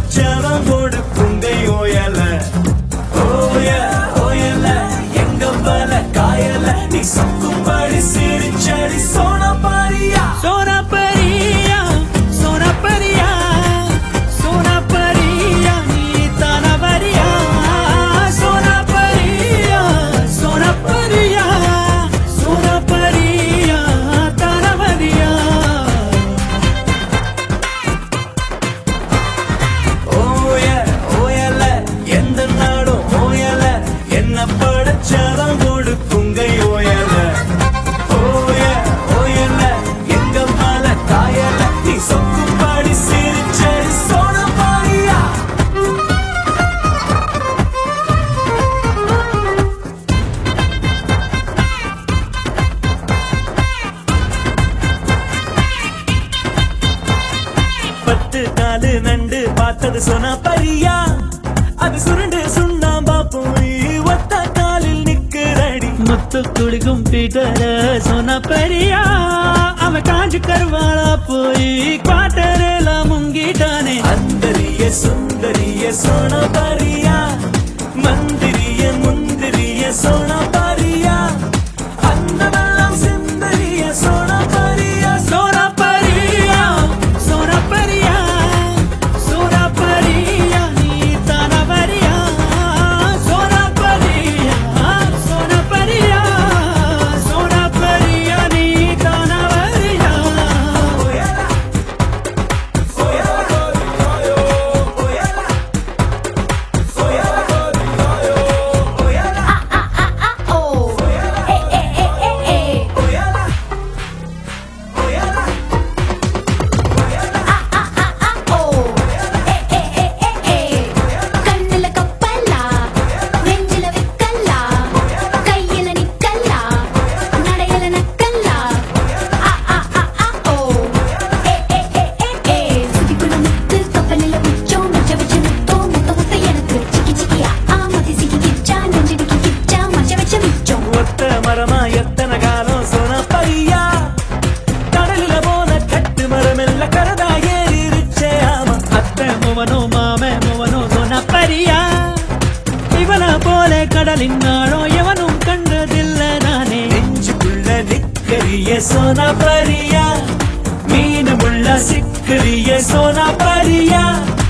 படைச்சவன் கொடுக்குங்கை ஓயல ஓய ஓயல எங்க பல காயல நீ சொக்கும்படி சிரிச்சடி சோன பாரியா சோனா பரியா சோனா பரியா சோனா பரியா நீ தான வரியா சோனா பரியா சோனா பரியா சோனா பரியா தான வரியா ஓய ஓயல எந்த நாடும் ஓயல என்ன படைச்சவன் கொடுக்குங்கை ஓயல ஓய ஓயல எங்க மல காயல நீ சொக்கும்படி சிரிச்சடி சோன பாரியா பத்து காலு நண்டு பார்த்தது சொன்னா பரியா அது சுருண்டு சுண்ணாம்பா போய் ஒத்த காலில் நிக்கிறடி முத்து குளிக்கும் பீட்டர சோனா பரியா அவன் காஞ்சு கருவாளா போய் குவாட்டரேல முங்கிட்டானே அந்தரிய சுந்தரிய சோன பரியா மந்திரிய முந்திரிய சோன பரியா அந்தமெல்லாம் சிந்தரிய சோன பரியா சோனா பரியா சோனா பரியா சோனா பரியா நீ தான வரியா சோனா பரியா சோனா பரியா சோனா பரியா நீ தான வரியா ஓயலா ஓயலா ஓயலா ஓயலா ஓயலா Oh, eh, eh, eh, eh, eh. ஓயலா ஓயலா Oh, eh, eh, eh, eh, eh. கண்ணுல கப்பலா, நெஞ்சில விக்கலா, கையில நிக்கலா, நடையில நக்கலா. ஆ, ஆ, ஆ, ஆ, oh. Eh, eh, eh, eh, eh. சுதிக்குள்ள முத்து, கப்பலில உச்சம், மச்ச வச்ச முத்தம், முத்த முத்த எனக்கு. சிக்கி சிக்கியா, ஆ, மதி சிக்கி கிச்சா, நெஞ்சிடிக்கி கிச்சா, மச்ச வச்ச மிச்சம். ஒத்த மரமா எத்தனை காலம் சொன்ன பையா கடலில போன கட்டு மரம் எல்ல கரதா ஏறிருச்சே ஆமா அத்தை முவனோ மாமே முவனோ சொன்ன பரியா இவன போல கடலின் நாளோ எவனும் கண்டதில்ல நானே நெஞ்சுக்குள்ள நிக்கரிய சோனா பரியா மீன் முள்ள சிக்கரிய சோனா பரியா